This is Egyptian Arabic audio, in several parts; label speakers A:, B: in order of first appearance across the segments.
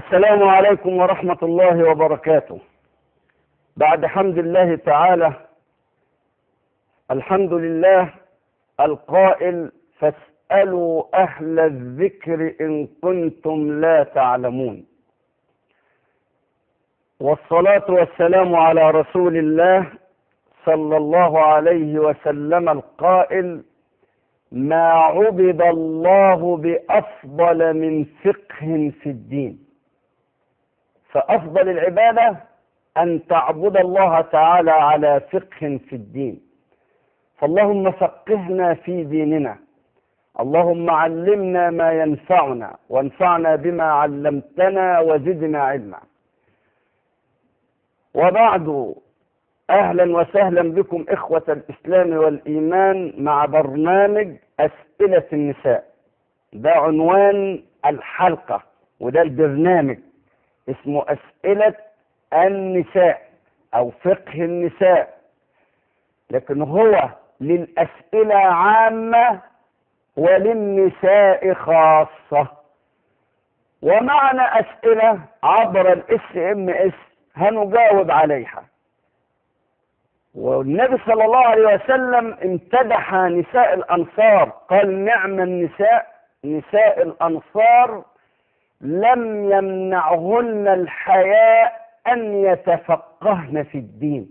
A: السلام عليكم ورحمة الله وبركاته بعد حمد الله تعالى الحمد لله القائل فاسألوا أهل الذكر إن كنتم لا تعلمون والصلاة والسلام على رسول الله صلى الله عليه وسلم القائل ما عبد الله بأفضل من فقه في الدين فأفضل العبادة أن تعبد الله تعالى على فقه في الدين فاللهم فقهنا في ديننا اللهم علمنا ما ينفعنا وانفعنا بما علمتنا وزدنا علما وبعد اهلا وسهلا بكم اخوة الاسلام والايمان مع برنامج اسئلة النساء ده عنوان الحلقة وده البرنامج اسمه اسئلة النساء او فقه النساء لكن هو للاسئلة عامة وللنساء خاصة ومعنا اسئلة عبر الاس ام اس هنجاوب عليها والنبي صلى الله عليه وسلم امتدح نساء الانصار قال نعم النساء نساء الانصار لم يمنعهن الحياء ان يتفقهن في الدين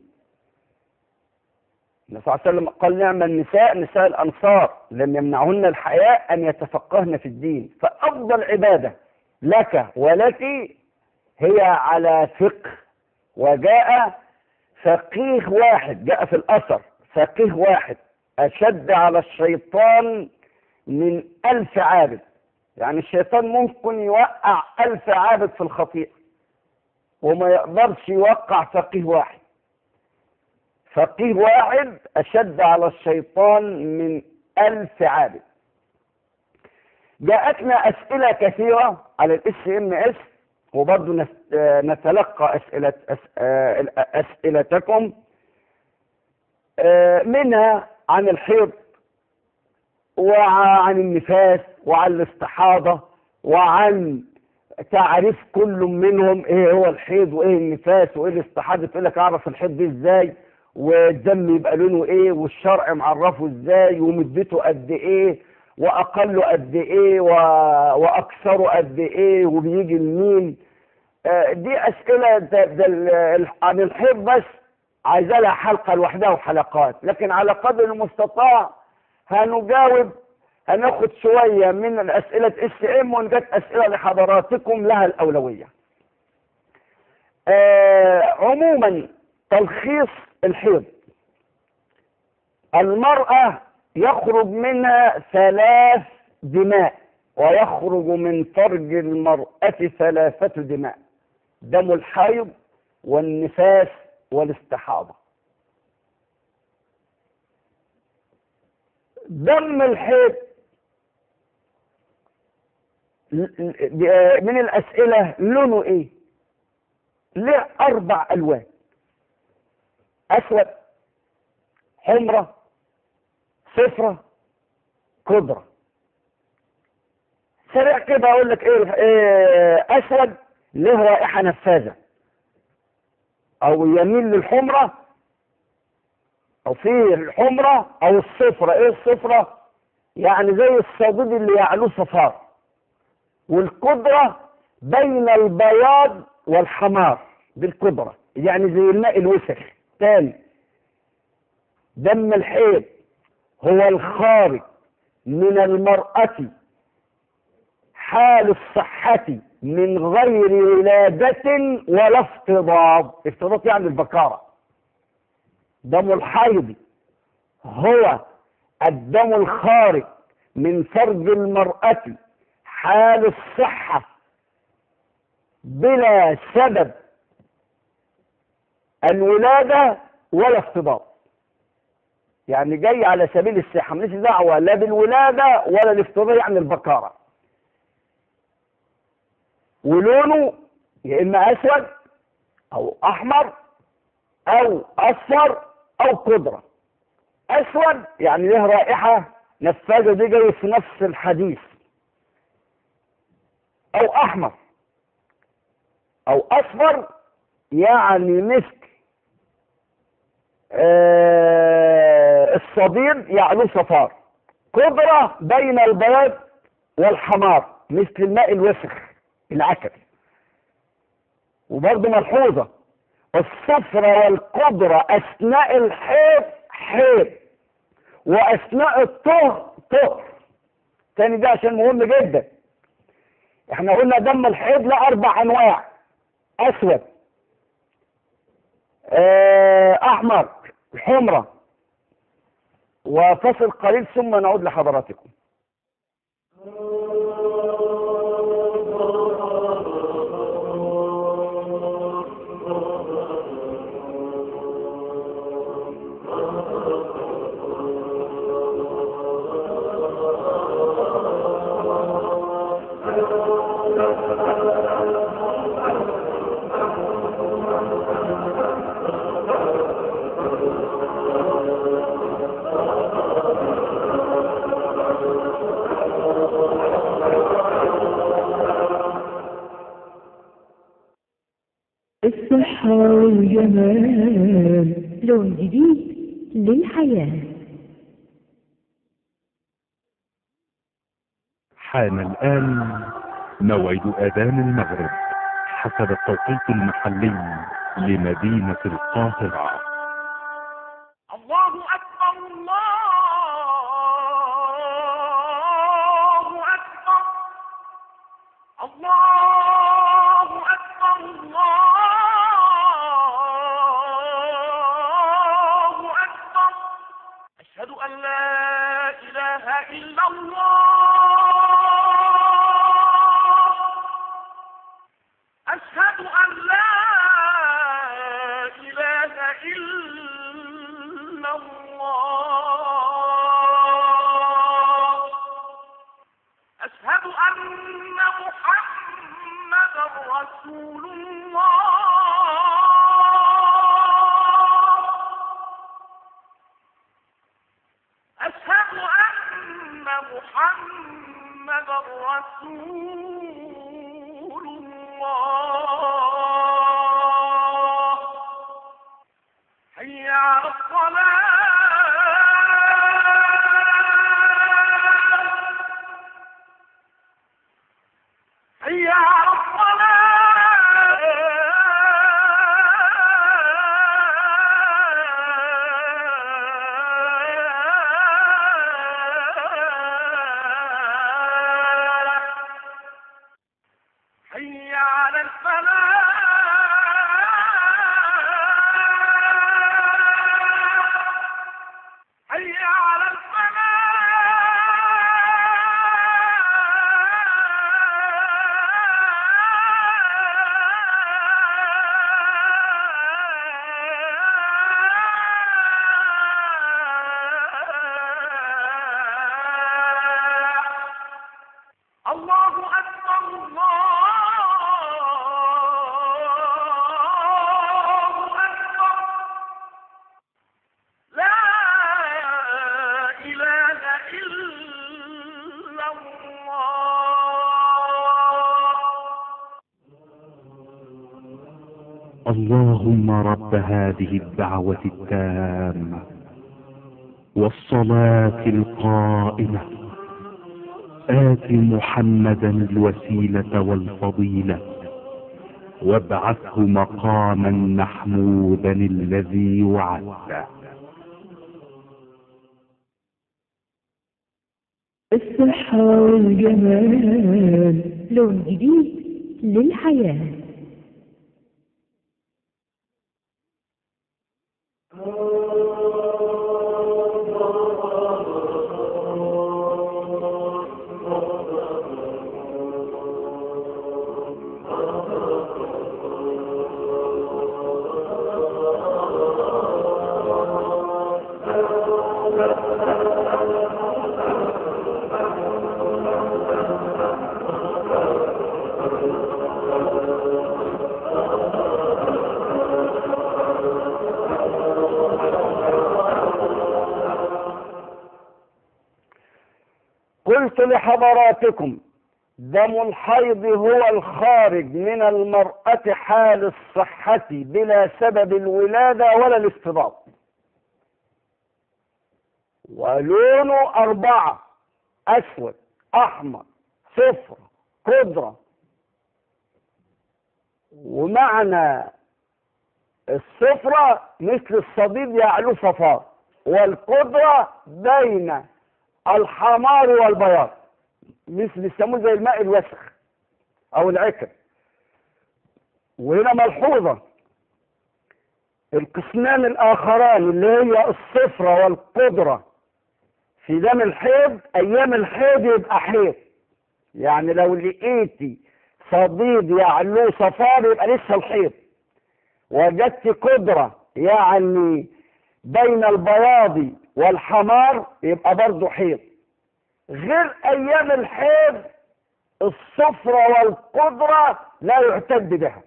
A: النبي صلى الله عليه وسلم قال نعم النساء نساء الانصار لم يمنعهن الحياء ان يتفقهن في الدين فافضل عباده لك ولك هي على فقه وجاء فقيه واحد جاء في الأثر فقيه واحد أشد على الشيطان من ألف عابد يعني الشيطان ممكن يوقع ألف عابد في الخطيئة وما يقدرش يوقع فقيه واحد فقيه واحد أشد على الشيطان من ألف عابد جاءتنا أسئلة كثيرة على الاس ام اس وبرضه نتلقى أسئلة أسئلتكم منها عن الحيض وعن النفاس وعن الاستحاضة وعن تعريف كل منهم ايه هو الحيض وايه النفاس وايه الاستحاضة تقول لك اعرف الحيض دي ازاي والدم يبقى لونه ايه والشرع معرفه ازاي ومدته قد ايه واقله قد ايه و... واكثره قد ايه وبيجي لمين آه دي اسئله ده ده عن الحيض بس عايزه لها حلقه لوحدها وحلقات لكن على قدر المستطاع هنجاوب هناخد شويه من الاسئله اس ام ونجت اسئله لحضراتكم لها الاولويه آه عموما تلخيص الحيض المراه يخرج منها ثلاث دماء ويخرج من فرج المرأة ثلاثة دماء دم الحيض والنفاس والاستحاضة دم الحيض من الأسئلة لونه إيه؟ له أربع ألوان أسود حمرة صفرة قدرة سريع كده اقول لك ايه, إيه اسود له رائحة نفاذة او يميل للحمرة او فيه الحمرة او الصفرة ايه الصفرة يعني زي الصديد اللي يعلوه صفار والقدرة بين البياض والحمار بالقدرة يعني زي الماء الوسخ تاني دم الحيض هو الخارج من المرأة حال الصحة من غير ولادة ولا افتضاض افتضاض يعني البكارة دم الحيض هو الدم الخارج من فرج المرأة حال الصحة بلا سبب الولادة ولا افتضاض يعني جاي على سبيل الصحة ماليش دعوة لا بالولادة ولا الافتضاض يعني البكارة ولونه يا إما أسود أو أحمر أو أصفر أو قدرة أسود يعني له رائحة نفاذة دي جاي في نفس الحديث أو أحمر او اصفر يعني مسك آه الصديد يعني صفار قدرة بين البياض والحمار مثل الماء الوسخ العسل وبرضه ملحوظة الصفرة والقدرة أثناء الحيض حيض وأثناء الطهر طهر تاني ده عشان مهم جدا احنا قلنا دم الحيض له أربع أنواع أسود آه، أحمر حمرة وفصل قليل ثم نعود لحضراتكم
B: الصحة والجمال لون جديد للحياة
C: حان الآن موعد أذان المغرب حسب التوقيت المحلي لمدينة القاهرة
D: الله أكبر الله أكبر الله أكبر الله أكبر أشهد أن لا إله إلا الله أشهد أن لا إله إلا الله أشهد أن محمدا رسول الله أشهد أن محمدا رسول الله حي على الصلاة حي على الصلاة حي على الفلاح حي على الفلاح الله أكبر الله أكبر لا إله إلا الله
C: اللهم رب هذه الدعوة التامة والصلاة القائمة آت محمدا الوسيلة والفضيلة وابعثه مقاما محمودا الذي وعدته
B: الصحة والجمال لون جديد للحياة
A: قلت لحضراتكم دم الحيض هو الخارج من المرأة حال الصحة بلا سبب الولادة ولا الاستضاف ولونه أربعة أسود أحمر صفر خضرة ومعنى الصفرة مثل الصديد يعلو صفار والقدرة بين الحمار والبياض مثل يسموه زي الماء الوسخ او العكر وهنا ملحوظة القسمان الاخران اللي هي الصفرة والقدرة في دم الحيض ايام الحيض يبقى حيض يعني لو لقيتي صديد يعلو صفار يبقى لسه الحيض وجدت قدرة يعني بين البياض والحمار يبقى برضه حيض غير ايام الحيض الصفرة والقدرة لا يعتد بها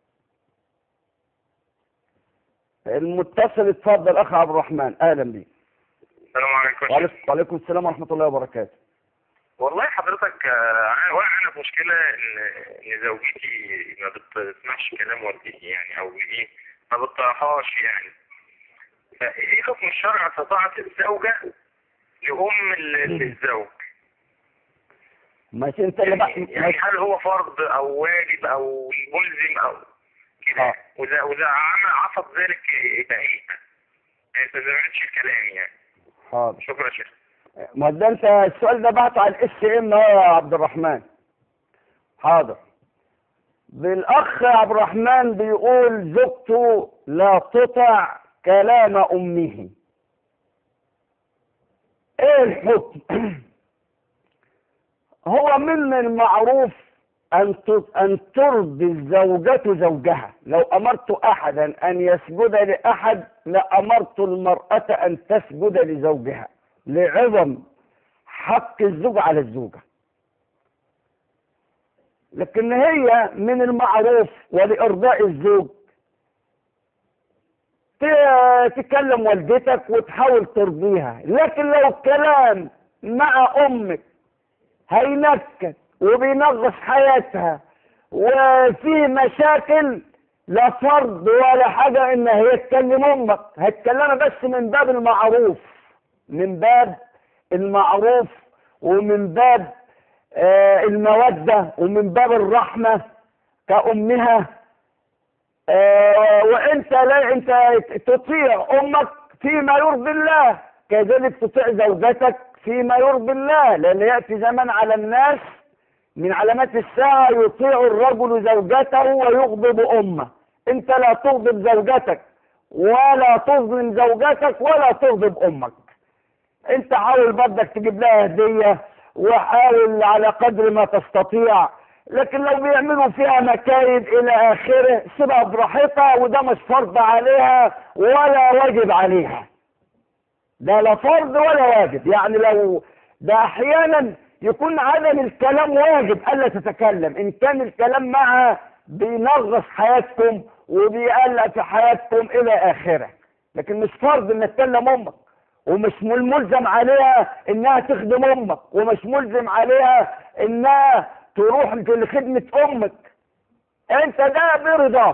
A: المتصل اتفضل اخ عبد الرحمن اهلا بيك
E: السلام عليكم
A: وعليكم وعليكم السلام ورحمة الله وبركاته
E: والله حضرتك آه، انا واقع انا في مشكله ان ان زوجتي ما بتسمعش كلام والدتي يعني او ايه ما بتطيعهاش يعني فايه حكم الشرع في طاعه الزوجه لام ال- الزوج
A: ماشي انت اللي بقى
E: يعني, يعني هل هو فرض او واجب او ملزم او كده
A: آه.
E: واذا واذا عمل عصب ذلك يبقى ايه؟ يعني ما سمعتش الكلام يعني
A: حاضر
E: شكرا يا شيخ
A: ما ده انت السؤال ده بعته على الاس ام اهو يا عبد الرحمن حاضر بالاخ عبد الرحمن بيقول زوجته لا تطع كلام امه ايه الحكم هو من المعروف ان ت- ان ترضي الزوجة زوجها لو امرت احدا ان يسجد لاحد لامرت المرأة ان تسجد لزوجها لعظم حق الزوج على الزوجة لكن هي من المعروف ولإرضاء الزوج ت- تكلم والدتك وتحاول ترضيها لكن لو الكلام مع أمك هينكت وبينغص حياتها وفي مشاكل لا فرض ولا حاجة ان هي تكلم امك هتكلمها بس من باب المعروف من باب المعروف ومن باب آه المودة ومن باب الرحمة كأمها آه وانت لا انت تطيع امك فيما يرضي الله كذلك تطيع زوجتك فيما يرضي الله لان ياتي زمن على الناس من علامات الساعة يطيع الرجل زوجته ويغضب امه انت لا تغضب زوجتك ولا تظلم زوجتك ولا تغضب امك انت حاول بدك تجيب لها هدية وحاول على قدر ما تستطيع لكن لو بيعملوا فيها مكايد الى اخره سيبها براحتها وده مش فرض عليها ولا واجب عليها ده لا فرض ولا واجب يعني لو ده احيانا يكون عدم الكلام واجب الا تتكلم ان كان الكلام معها بينغص حياتكم وبيقلق في حياتكم الى اخره لكن مش فرض ان تكلم امك ومش مل- ملزم عليها انها تخدم امك ومش ملزم عليها انها تروح لخدمة امك انت ده برضاك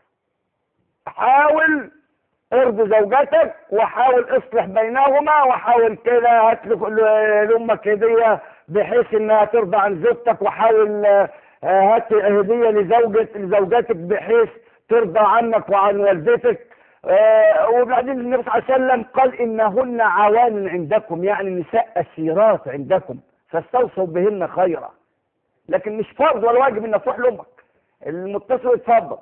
A: حاول ارضي زوجتك وحاول اصلح بينهما وحاول كده هات ل- لامك هديه بحيث انها ترضى عن زوجتك وحاول آه، هات هديه لزوجة لزوجتك بحيث ترضى عنك وعن والدتك آه، وبعدين النبي صلى الله عليه وسلم قال انهن عوان عندكم يعني نساء اسيرات عندكم فاستوصوا بهن خيرا لكن مش فرض ولا واجب انك تروح لامك المتصل اتفضل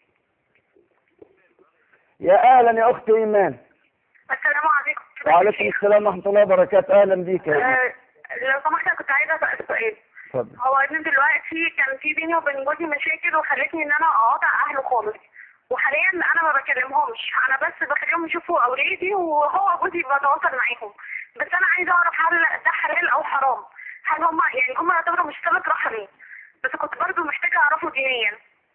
A: يا اهلا يا اختي ايمان
F: السلام عليكم
A: وعليكم السلام ورحمه الله وبركاته اهلا بيك يا إيمان.
F: آه، لو سمحت أنا كنت عايزه اسال سؤال
A: اتفضل
F: هو ان دلوقتي كان في بيني وبين جوزي مشاكل وخلتني ان انا اقاطع اهله خالص وحاليا انا ما بكلمهمش انا بس بخليهم يشوفوا اولادي وهو جوزي بتواصل معاهم بس انا عايزه اعرف هل ده حلال او حرام هل هم يعني هم يعتبروا مش صله رحمي بس كنت برضو محتاجه اعرفه دينيا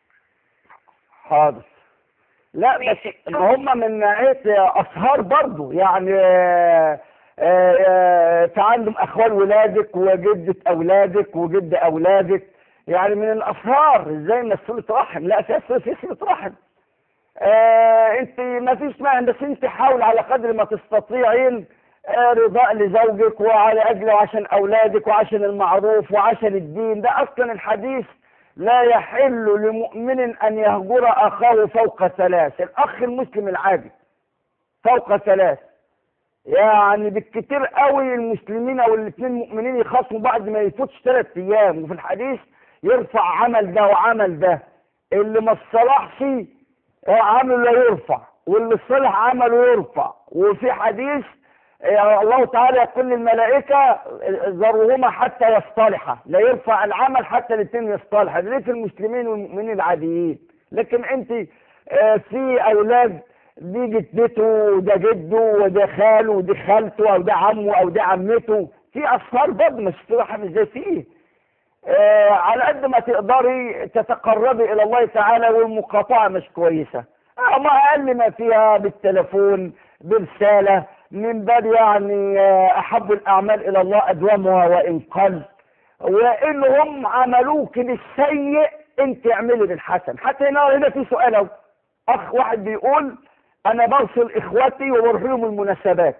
A: حاضر لا بس
F: ماشي.
A: ما هم من ناحيه اصهار برضو يعني آه، آه، آه، تعلم اخوال ولادك وجدة اولادك وجد اولادك يعني من الاسرار ازاي ان صلة رحم لا في صلة في صلة رحم آه انت ما فيش معنى بس انت حاول على قدر ما تستطيعين آه رضاء لزوجك وعلى اجل وعشان اولادك وعشان المعروف وعشان الدين ده اصلا الحديث لا يحل لمؤمن ان يهجر اخاه فوق ثلاث الاخ المسلم العادي فوق ثلاث يعني بالكتير قوي المسلمين او الاثنين مؤمنين يخاصموا بعد ما يفوتش ثلاث ايام وفي الحديث يرفع عمل ده وعمل ده اللي ما اصطلحش عمله لا يرفع واللي صلح عمله يرفع وفي حديث آه، الله تعالى يقول للملائكة ذروهما حتى يصطلحا لا يرفع العمل حتى الاثنين يصطلحا ده ليه في المسلمين والمؤمنين العاديين لكن انت آه، في اولاد دي جدته وده جده وده خاله ودي خالته او ده عمه او ده عمته في اصفار برضه مش تروح ازاي فيه آه على قد ما تقدري تتقربي الى الله تعالى والمقاطعه مش كويسه آه ما اقل ما فيها بالتلفون برساله من باب يعني آه احب الاعمال الى الله ادومها وان قل وان هم عملوك بالسيء انت اعملي بالحسن حتى هنا هنا في سؤال اهو اخ واحد بيقول انا برسل اخواتي وبروح لهم المناسبات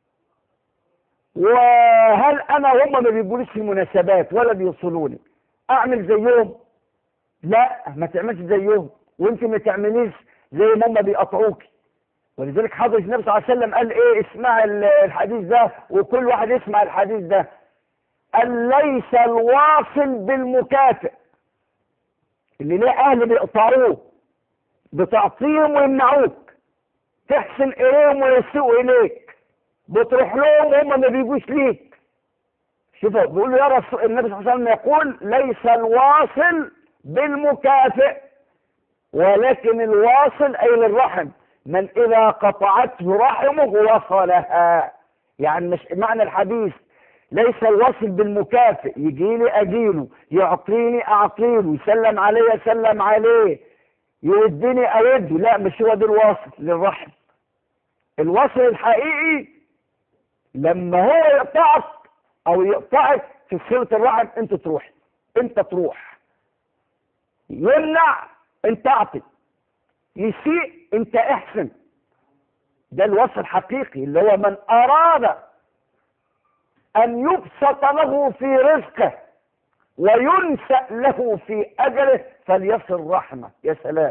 A: وهل انا هم ما بيقولوش في المناسبات ولا بيوصلوني اعمل زيهم لا ما تعملش زيهم وانت ما تعمليش زي ما هم بيقطعوك ولذلك حضرة النبي صلى الله عليه وسلم قال ايه اسمع ال- الحديث ده وكل واحد يسمع الحديث ده قال ليس الواصل بالمكافئ اللي ليه اهل بيقطعوه بتعطيهم ويمنعوك تحسن اليهم ويسيئوا اليك بتروح لهم وهم ما بيجوش ليك شوفوا بيقول له يا رسول النبي صلى الله عليه وسلم يقول ليس الواصل بالمكافئ ولكن الواصل اي للرحم من اذا قطعته رحمه وصلها يعني مش معنى الحديث ليس الوصل بالمكافئ يجي لي اجيله يعطيني اعطيله يسلم علي اسلم عليه يودني اوده لا مش هو ده الواصل للرحم الوصل الحقيقي لما هو يقطعك او يقطعك في صلة الرحم انت تروح انت تروح يمنع انت اعطي يسيء انت احسن ده الوصل الحقيقي اللي هو من اراد ان يبسط له في رزقه وينسأ له في اجله فليصل رحمه يا سلام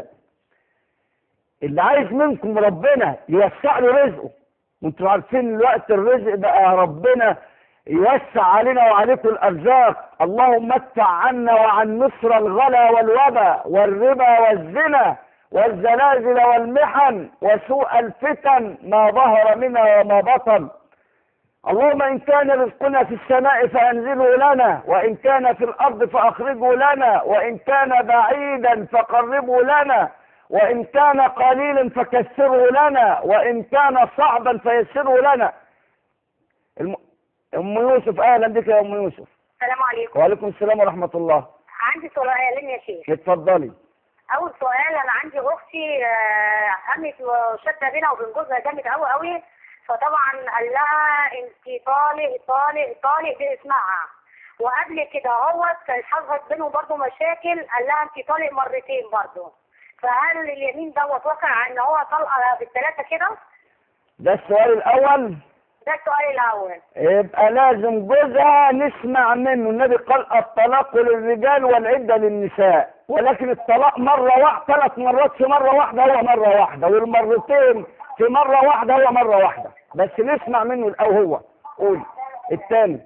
A: اللي عايز منكم ربنا يوسع له رزقه وانتوا عارفين الوقت الرزق بقى ربنا يوسع علينا وعليكم الارزاق اللهم ادفع عنا وعن مصر الغلا والوبا والربا والزنا والزلازل والمحن وسوء الفتن ما ظهر منها وما بطن اللهم إن كان رزقنا في السماء فأنزله لنا وإن كان في الأرض فأخرجه لنا وإن كان بعيدا فقربه لنا وإن كان قليلا فكسره لنا وإن كان صعبا فيسره لنا الم... أم يوسف أهلا بك يا أم يوسف
F: السلام عليكم
A: وعليكم السلام ورحمة الله
F: عندي سؤالين يا شيخ
A: اتفضلي
F: اول سؤال انا عندي اختي آه، قامت وشده بينها وبين جوزها جامد قوي قوي فطبعا قال لها انت طالق طالق طالق باسمها وقبل كده هوت كان حصلت بينهم برضه مشاكل قال لها انت طالق مرتين برضه فهل اليمين دوت وقع ان هو طلقه بالثلاثه كده؟
A: ده السؤال الأول
F: ده السؤال الاول
A: يبقى لازم جوزها نسمع منه النبي قال الطلاق للرجال والعدة للنساء ولكن الطلاق مرة واحدة ثلاث مرات في مرة واحدة هو مرة واحدة والمرتين في مرة واحدة هو مرة واحدة بس نسمع منه الأول هو قول الثاني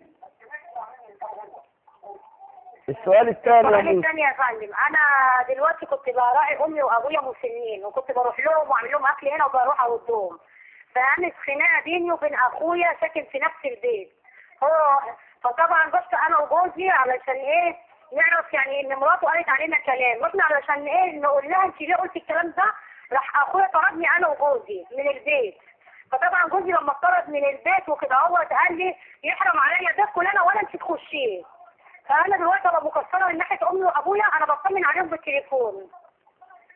A: السؤال الثاني يا
F: السؤال
A: موسى
F: الثاني يا فندم انا دلوقتي كنت براعي امي وابويا مسنين وكنت بروح لهم واعمل لهم اكل هنا وبروح اودهم فقامت خناقه بيني وبين اخويا ساكن في نفس البيت هو فطبعا رحت انا وجوزي علشان ايه نعرف يعني ان مراته قالت علينا كلام رحنا علشان ايه نقول لها انت ليه قلتي الكلام ده راح اخويا طردني انا وجوزي من البيت فطبعا جوزي لما اتطرد من البيت وكده هو قال لي يحرم عليا ده كلنا ولا انت تخشيه فانا دلوقتي ابقى مقصره من ناحيه امي وابويا انا بطمن عليهم بالتليفون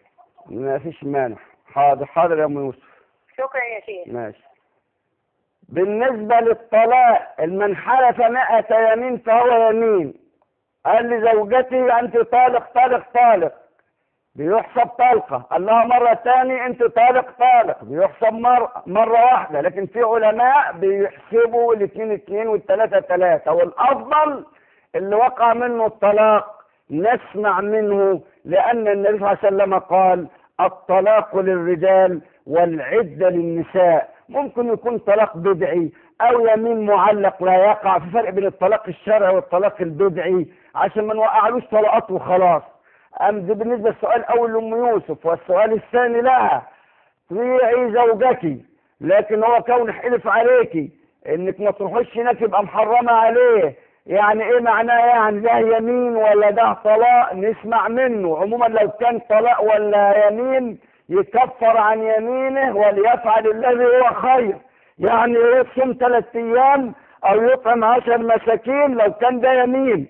A: ما فيش مانع حاضر حاضر يا ام يوسف
F: شكرا يا شيخ
A: ماشي بالنسبة للطلاق من حلف مئة يمين فهو يمين قال لزوجتي أنت طالق طالق طالق بيحسب طلقة قال لها مرة تاني أنت طالق طالق بيحسب مرة, مرة واحدة لكن في علماء بيحسبوا الاثنين اثنين والثلاثة ثلاثة والأفضل اللي وقع منه الطلاق نسمع منه لأن النبي صلى الله عليه وسلم قال الطلاق للرجال والعدة للنساء ممكن يكون طلاق بدعي أو يمين معلق لا يقع في فرق بين الطلاق الشرعي والطلاق البدعي عشان ما نوقعلوش طلقات وخلاص أم دي بالنسبة للسؤال الأول لأم يوسف والسؤال الثاني لها طيعي زوجك لكن هو كون حلف عليكي انك ما تروحيش هناك يبقى محرمة عليه يعني ايه معناه يعني ده يمين ولا ده طلاق نسمع منه عموما لو كان طلاق ولا يمين يكفر عن يمينه وليفعل الذي هو خير يعني يصوم ثلاث ايام او يطعم عشر مساكين لو كان ده يمين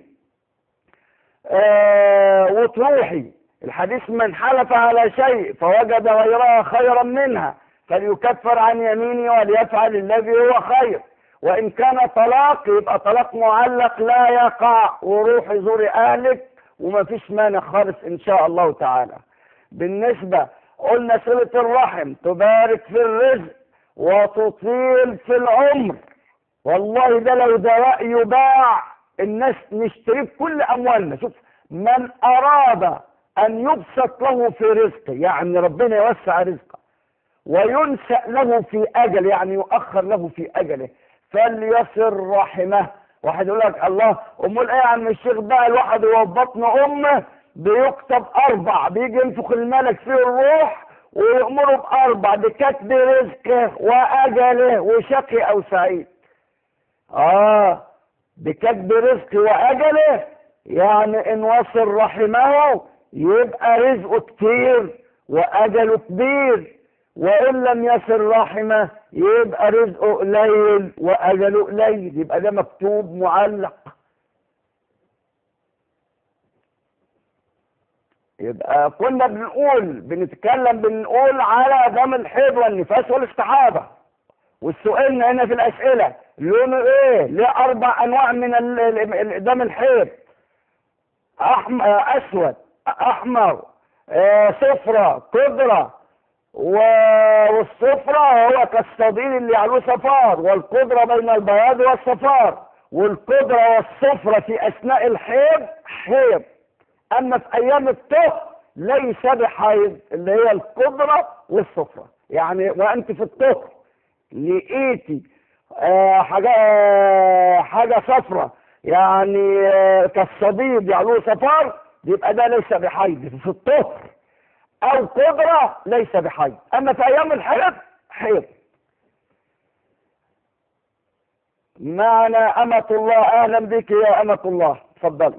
A: آه وتروحي الحديث من حلف على شيء فوجد غيرها خيرا منها فليكفر عن يمينه وليفعل الذي هو خير وان كان طلاق يبقى طلاق معلق لا يقع وروحي زوري اهلك وما فيش مانع خالص ان شاء الله تعالى بالنسبة قلنا صلة الرحم تبارك في الرزق وتطيل في العمر والله ده لو دواء يباع الناس نشتريه بكل اموالنا شوف من اراد ان يبسط له في رزقه يعني ربنا يوسع رزقه وينسأ له في اجل يعني يؤخر له في اجله فليصل رحمه واحد يقول لك الله امال ايه يا عم الشيخ بقى الواحد هو في بطن امه بيكتب اربع بيجي ينفخ الملك فيه الروح ويأمره باربع بكتب رزقه واجله وشقي او سعيد اه بكتب رزقه واجله يعني ان وصل رحمه يبقى رزقه كتير واجله كبير وان لم يصل رحمه يبقى رزقه قليل واجله قليل يبقى ده مكتوب معلق يبقى كنا بنقول بنتكلم بنقول على دم الحيض والنفاس والاستحاضه والسؤال هنا في الاسئله لونه ايه ليه اربع انواع من ال- ال- ال- دم الحيض احمر اسود احمر آه، صفرة قدرة و- والصفرة هو كالصديد اللي عليه صفار والقدرة بين البياض والصفار والقدرة والصفرة في اثناء الحيض حيض اما في ايام الطهر ليس بحيض اللي هي القدرة والصفرة يعني وانت في الطهر لقيتي آه حاجة آه حاجة صفرة يعني آه كالصديد يعلوه صفار يبقى ده ليس بحيض في الطهر او قدرة ليس بحيض اما في ايام الحيض حيض معنا أمة الله أهلا بك يا أمة الله تفضلي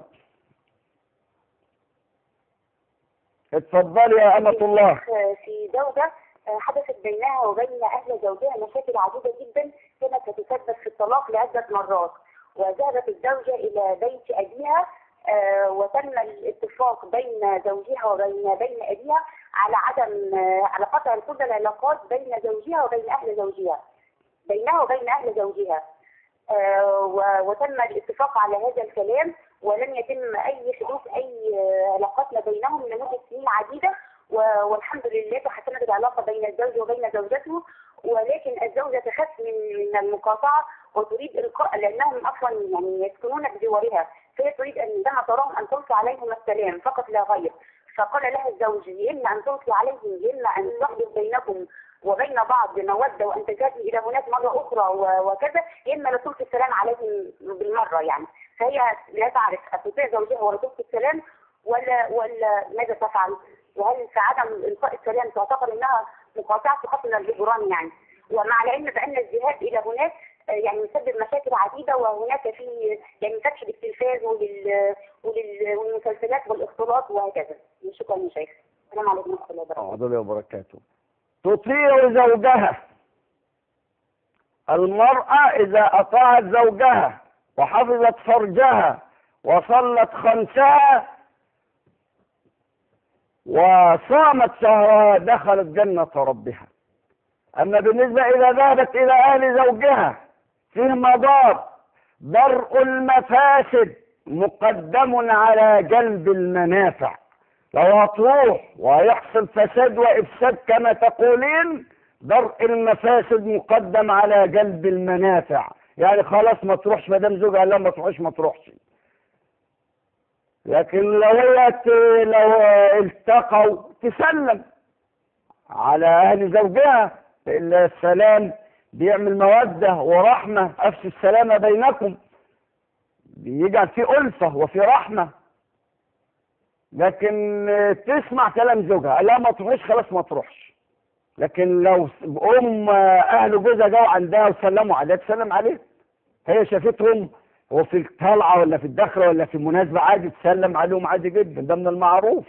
A: اتفضلي يا أمة الله
G: في زوجة آه، حدثت بينها وبين أهل زوجها مشاكل عديدة جدا كانت تتسبب في الطلاق لعدة مرات وذهبت الزوجة إلى بيت أبيها آه، وتم الاتفاق بين زوجها وبين بين أبيها على عدم آه، على قطع كل العلاقات بين زوجها وبين أهل زوجها بينها وبين أهل زوجها آه، و- وتم الاتفاق على هذا الكلام ولم يتم أي حدوث أي آه، علاقات ما بينهم لمدة سنين عديدة و- والحمد لله تحسنت العلاقة بين الزوج وبين زوجته ولكن الزوجة تخاف من من المقاطعة وتريد إلقاء لأنهم أصلا يعني يسكنون بجوارها فهي تريد أن عندما تراهم أن تلقي عليهم السلام فقط لا غير فقال لها الزوج يا إما أن تلقي عليهم يا إما أن تحدث بينكم وبين بعض مودة وأن تذهبي إلى هناك مرة أخرى و- وكذا يا إما لا تلقي السلام عليهم بالمرة يعني فهي لا تعرف أتطيع زوجها ولا تلقي السلام ولا ولا ماذا تفعل؟ وهل في عدم إلقاء السلام تعتبر إنها مقاطعة فقط من الجبران يعني ومع العلم بأن الذهاب إلى هناك آه، يعني يسبب مشاكل عديدة وهناك في يعني فتح للتلفاز ولل ولل- والمسلسلات والاختلاط وهكذا شكرا يا شيخ السلام عليكم ورحمة الله وبركاته
A: أعوذ بالله وبركاته تطيع زوجها المرأة إذا أطاعت زوجها وحفظت فرجها وصلت خمسها وصامت شهرها دخلت جنة ربها أما بالنسبة إذا ذهبت إلى أهل زوجها فيه مضار درء المفاسد مقدم على جلب المنافع لو هتروح وهيحصل فساد وإفساد كما تقولين درء المفاسد مقدم على جلب المنافع يعني خلاص ما تروحش ما دام زوجها لا ما تروحش ما تروحش لكن لو هي ت- لو التقوا تسلم على اهل زوجها إلا السلام بيعمل مودة ورحمة أفشوا السلام بينكم بيجعل في ألفة وفي رحمة لكن تسمع كلام زوجها لا ما تروحش خلاص ما تروحش لكن لو أم أهل جوزها جاوا عندها وسلموا عليها تسلم عليه هي شافتهم هو في الطلعة ولا في الدخلة ولا في المناسبة عادي تسلم عليهم عادي جدا ده من المعروف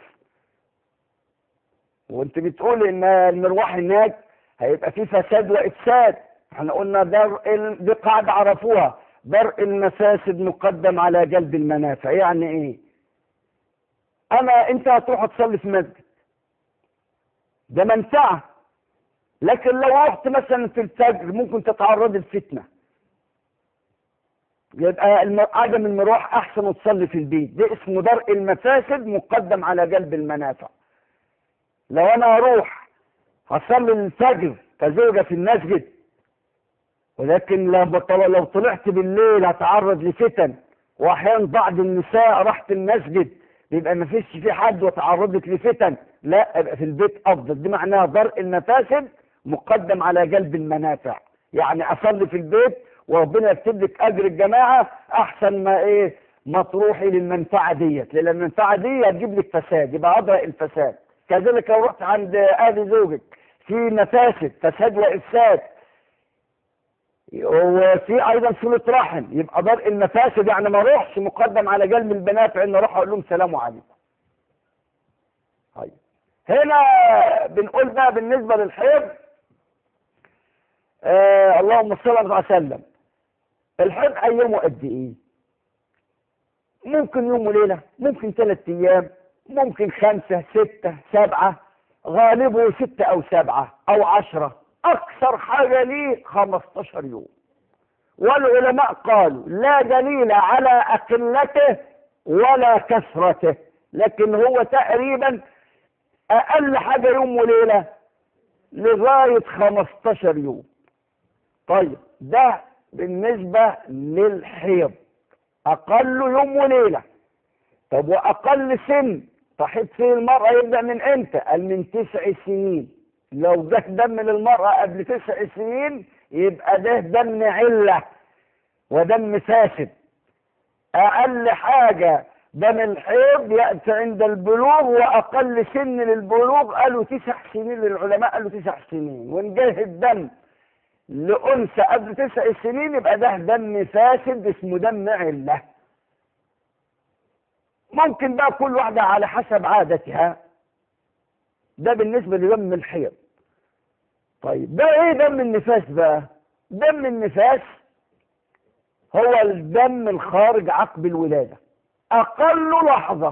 A: وانت بتقول ان المروح هناك هيبقى فيه فساد وافساد احنا قلنا درء ال- دي قاعده عرفوها درء المفاسد مقدم على جلب المنافع يعني ايه انا انت هتروح تصلي في مسجد ده منفعه لكن لو رحت مثلا في الفجر ممكن تتعرض للفتنه يبقى الم- عدم المروح احسن وتصلي في البيت ده اسمه درء المفاسد مقدم على جلب المنافع لو انا اروح هصلي الفجر كزوجة في المسجد ولكن لو بطل- لو طلعت بالليل هتعرض لفتن واحيانا بعض النساء راحت المسجد بيبقى ما فيش في حد وتعرضت لفتن لا ابقى في البيت افضل دي معناها درء المفاسد مقدم على جلب المنافع يعني اصلي في البيت وربنا يكتب لك اجر الجماعه احسن ما ايه ما تروحي للمنفعه ديت لان المنفعه دي هتجيب لك فساد يبقى اضرأ الفساد كذلك لو رحت عند اهل زوجك في مفاسد فساد وافساد وفي ايضا صله رحم يبقى درء المفاسد يعني ما اروحش مقدم على جلب المنافع ان اروح اقول لهم سلام عليكم طيب هنا بنقول بقى بالنسبه للحيض آه اللهم صل على وسلم الحيض ايامه قد ايه ممكن يوم وليله ممكن ثلاث ايام ممكن خمسه سته سبعه غالبه ستة أو سبعة أو عشرة أكثر حاجة ليه 15 يوم والعلماء قالوا لا دليل على أقلته ولا كثرته لكن هو تقريبا أقل حاجة يوم وليلة لغاية 15 يوم طيب ده بالنسبة للحيض أقل يوم وليلة طب وأقل سن تحيض فيه المرأة يبدأ من امتى؟ قال من تسع سنين لو ده دم للمرأة قبل تسع سنين يبقى ده دم علة ودم فاسد أقل حاجة دم الحيض يأتي عند البلوغ وأقل سن للبلوغ قالوا تسع سنين للعلماء قالوا تسع سنين وإن جه الدم لأنثى قبل تسع سنين يبقى ده دم فاسد اسمه دم علة ممكن بقى كل واحدة على حسب عادتها ده بالنسبة لدم الحيض طيب ده ايه دم النفاس بقى دم النفاس هو الدم الخارج عقب الولادة أقل لحظة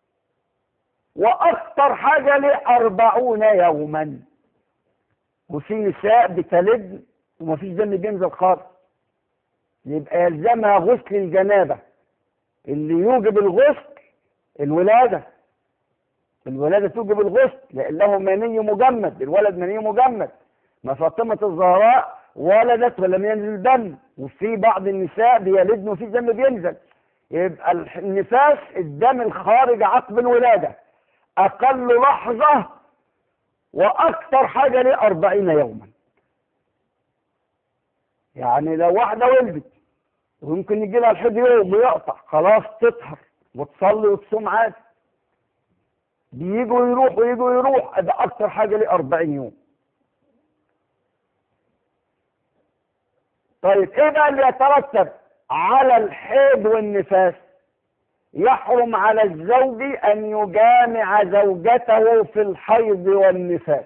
A: وأكثر حاجة لأربعون يوما وفي نساء بتلد ومفيش دم بينزل خالص يبقى يلزمها غسل الجنابة اللي يوجب الغسل الولادة الولادة توجب الغسل لأنه مني مجمد الولد مني مجمد ما فاطمة الزهراء ولدت ولم ينزل دم وفي بعض النساء بيلدن وفي دم بينزل يبقى النفاس الدم الخارج عقب الولادة أقل لحظة وأكثر حاجة ليه أربعين يوما يعني لو واحدة ولدت ويمكن يجي لها الحد يوم ويقطع خلاص تطهر وتصلي وتصوم عادي بيجوا يروحوا يجوا يروح ده اكتر حاجه ليه 40 يوم طيب ايه بقى اللي يترتب على الحيض والنفاس يحرم على الزوج ان يجامع زوجته في الحيض والنفاس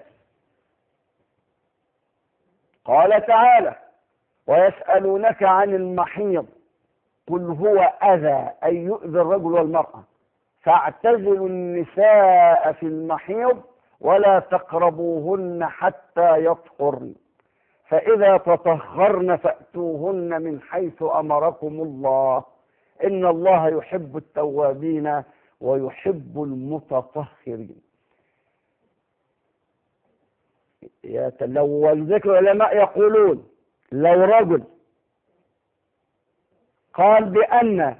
A: قال تعالى ويسالونك عن المحيض قل هو أذى أن يؤذي الرجل والمرأة فاعتزلوا النساء في المحيض ولا تقربوهن حتى يطهرن فإذا تطهرن فأتوهن من حيث أمركم الله إن الله يحب التوابين ويحب المتطهرين يا ت- لو ولذلك العلماء يقولون لو رجل قال بأن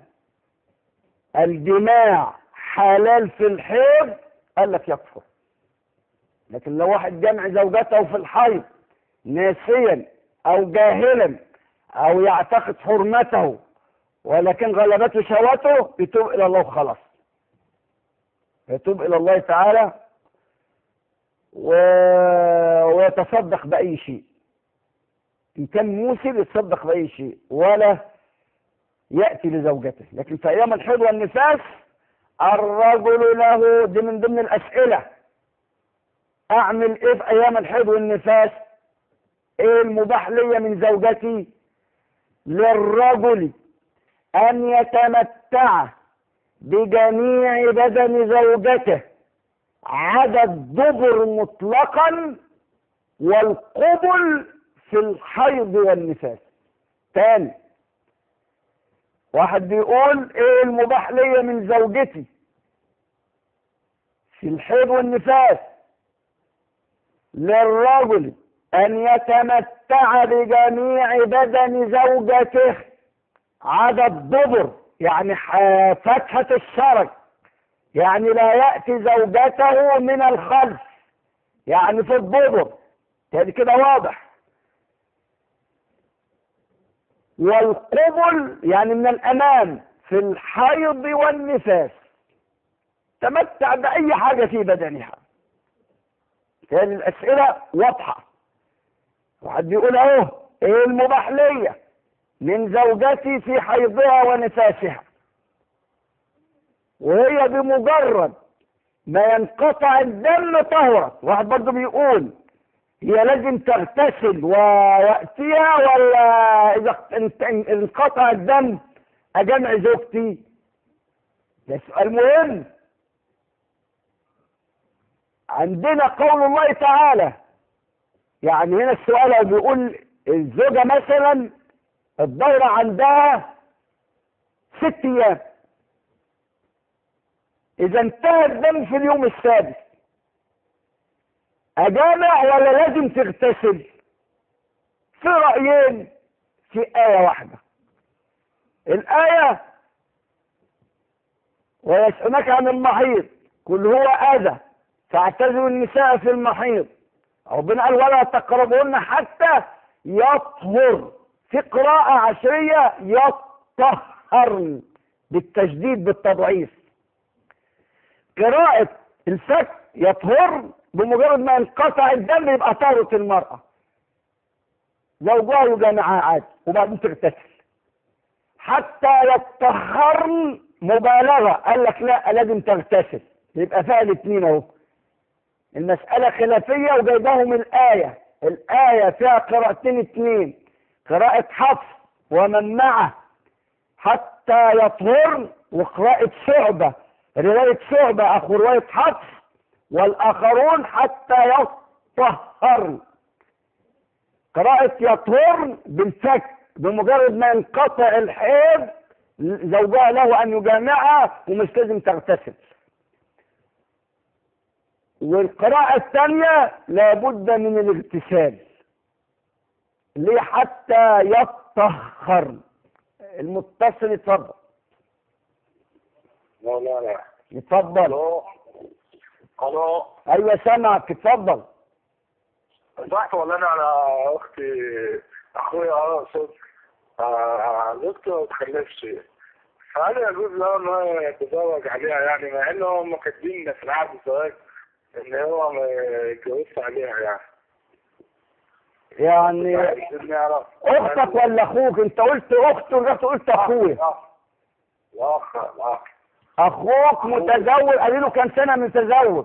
A: الجماع حلال في الحيض قال لك يكفر لكن لو واحد جمع زوجته في الحيض ناسيا او جاهلا او يعتقد حرمته ولكن غلبته شهوته يتوب الى الله وخلاص يتوب الى الله تعالى و... ويتصدق باي شيء ان كان موسر يتصدق باي شيء ولا ياتي لزوجته لكن في ايام الحيض والنفاس الرجل له دي من ضمن الاسئله اعمل ايه في ايام الحيض والنفاس ايه المباح لي من زوجتي للرجل ان يتمتع بجميع بدن زوجته عدا الدبر مطلقا والقبل في الحيض والنفاس تاني واحد بيقول ايه المباح لي من زوجتي في الحيض والنفاس للرجل أن يتمتع بجميع بدن زوجته عدا الدبر يعني ح- فتحة الشرج يعني لا يأتي زوجته من الخلف يعني في الدبر يعني كده واضح والقبل يعني من الأمام في الحيض والنفاس تمتع بأي حاجة في بدنها كان الأسئلة واضحة واحد بيقول اهو ايه المباح ليا من زوجتي في حيضها ونفاسها وهي بمجرد ما ينقطع الدم طهرت واحد برضه بيقول هي لازم تغتسل ويأتيها ولا إذا انت- انقطع الدم أجمع زوجتي ده سؤال مهم عندنا قول الله تعالى يعني هنا السؤال هو بيقول الزوجة مثلا الدورة عندها ست أيام إذا انتهى الدم في اليوم السادس أجامع ولا لازم تغتسل؟ في رأيين في آية واحدة الآية ويسألونك عن المحيض قل هو أذى فاعتزلوا النساء في المحيض ربنا قال ولا تقربهن حتى يطهر في قراءة عشرية يطهرن بالتشديد بالتضعيف قراءة الفتح يطهر بمجرد ما ينقطع الدم يبقى طهرة المرأة زوجها يجامعها عادي وبعدين تغتسل حتى يطهرن مبالغة قال لك لا لازم تغتسل يبقى فيها الاثنين اهو المسألة خلافية وجايباهم الآية الآية فيها قراءتين اتنين قراءة حفص ومن معه حتى يطهر وقراءة شعبة رواية شعبة أخو رواية حفص والآخرون حتى يطهرن قراءة يطهرن بالفك بمجرد ما ينقطع الحيض زوجها له أن يجامعها ومش لازم تغتسل والقراءة الثانية لابد من الاغتسال ليه حتى يطهر المتصل يتفضل
E: مولانا
A: يتفضل
E: الو الو
A: ايوه سامعك اتفضل
E: صحت ولا انا على اختي اخويا اقصد آه، زوجته ما تخلفش فهل يجوز له ان هو يتزوج عليها يعني مع ان هم كاتبين في العقد الزواج ان هو ما يتجوزش عليها يعني
A: يعني
E: عايزين نعرف
A: اختك ولا اخوك انت قلت اخت ورحت قلت اخويا
E: الاخ الاخ
A: اخوك متزوج قالوا له كام سنه متزوج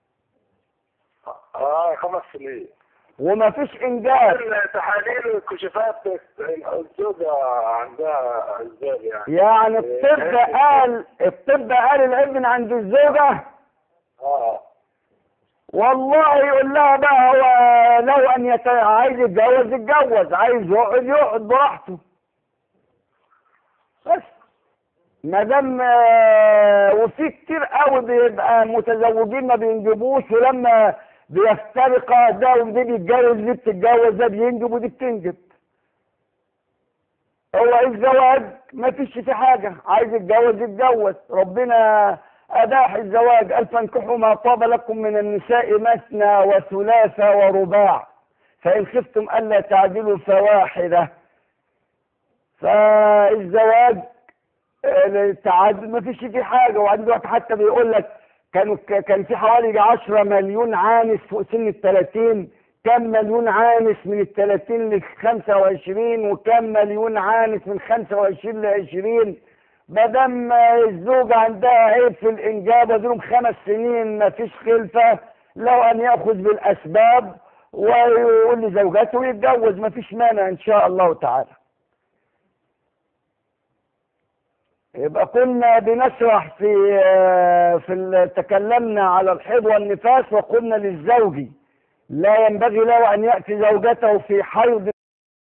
E: اه خمس سنين
A: وما فيش انجاز
E: التحاليل والكشوفات الزوجة عندها ازاي يعني
A: يعني الطب قال الطب قال الابن عند الزوجه
E: اه
A: والله يقول لها بقى هو لو ان يت... عايز يتجوز يتجوز عايز يقعد يقعد براحته بس ما دام آه، وفي كتير قوي بيبقى متزوجين ما بينجبوش ولما بيفترقا ده ودي بيتجوز دي بتتجوز ده بينجب ودي بتنجب هو الزواج ما فيش فيه حاجة عايز يتجوز يتجوز ربنا أباح الزواج قال فانكحوا ما طاب لكم من النساء مثنى وثلاث ورباع فإن خفتم ألا تعدلوا فواحدة فالزواج آه، التعدد ما فيش فيه حاجة وبعدين دلوقتي حتى بيقول لك كانوا ك- كان في حوالي 10 مليون عانس فوق سن ال 30 كم مليون عانس من ال 30 ل 25 وكم مليون عانس من 25 ل 20 ما دام الزوجة عندها عيب في الإنجاب ودول خمس سنين ما فيش خلفة لو أن يأخذ بالأسباب ويقول لزوجته ويتجوز ما فيش مانع إن شاء الله تعالى يبقى كنا بنشرح في في ال- تكلمنا على الحيض والنفاس وقلنا للزوج لا ينبغي له أن يأتي زوجته في حيض